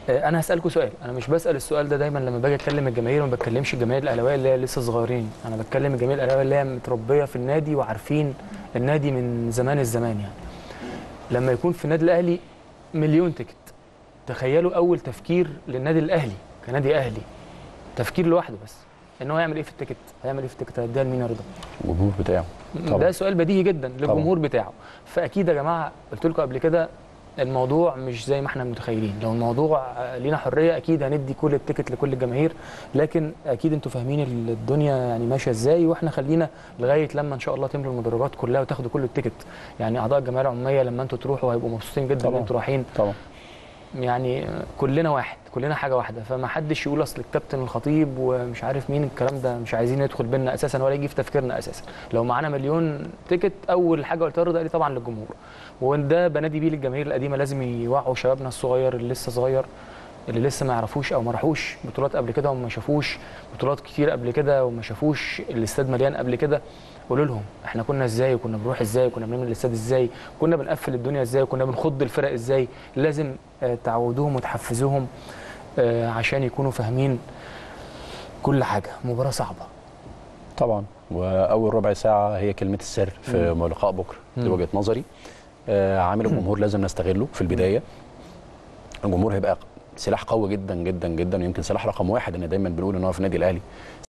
آه، انا هسالكوا سؤال انا مش بسال السؤال ده دايما لما باجي اتكلم الجماهير ما بتكلمش الجماهير الاهلاويه اللي هي لسه صغيرين انا بتكلم الجماهير الاهلاويه اللي هي متربيه في النادي وعارفين النادي من زمان الزمان يعني لما يكون في النادي الاهلي مليون تيكت تخيلوا اول تفكير للنادي الاهلي كنادي اهلي تفكير لوحده بس ان هو يعمل ايه في التيكت هيعمل ايه في التيكت هيديها لمين يا رضا الجمهور بتاعه طبعا. ده سؤال بديهي جدا للجمهور بتاعه فاكيد يا جماعه قلت لكم قبل كده الموضوع مش زي ما احنا متخيلين لو الموضوع آه، لينا حريه اكيد هندي كل التيكت لكل الجماهير لكن اكيد انتوا فاهمين الدنيا يعني ماشيه ازاي واحنا خلينا لغايه لما ان شاء الله تملوا المدرجات كلها وتاخدوا كل التيكت يعني اعضاء الجمعيه العموميه لما انتوا تروحوا هيبقوا مبسوطين جدا ان طبعاً. انتوا رايحين طبعا يعني كلنا واحد كلنا حاجه واحده فما حدش يقول اصل الكابتن الخطيب ومش عارف مين الكلام ده مش عايزين يدخل بينا اساسا ولا يجي في تفكيرنا اساسا لو معانا مليون تيكت اول حاجه قلتها رضا قال لي طبعا للجمهور وده بنادي بيه للجماهير القديمه لازم يوعوا شبابنا الصغير اللي لسه صغير اللي لسه ما يعرفوش او ما راحوش بطولات قبل كده وما شافوش بطولات كتير قبل كده وما شافوش الاستاد مليان قبل كده قولوا لهم احنا كنا ازاي وكنا بنروح ازاي وكنا بنعمل الاستاد ازاي كنا بنقفل الدنيا ازاي وكنا بنخض الفرق ازاي لازم آه، تعودوهم وتحفزوهم آه، عشان يكونوا فاهمين كل حاجه مباراه صعبه طبعا واول ربع ساعه هي كلمه السر في لقاء بكره دي مم. وجهه نظري آه، عامل الجمهور لازم نستغله في البدايه الجمهور هيبقى سلاح قوي جدا جدا جدا ويمكن سلاح رقم واحد ان دايما بنقول ان هو في النادي الاهلي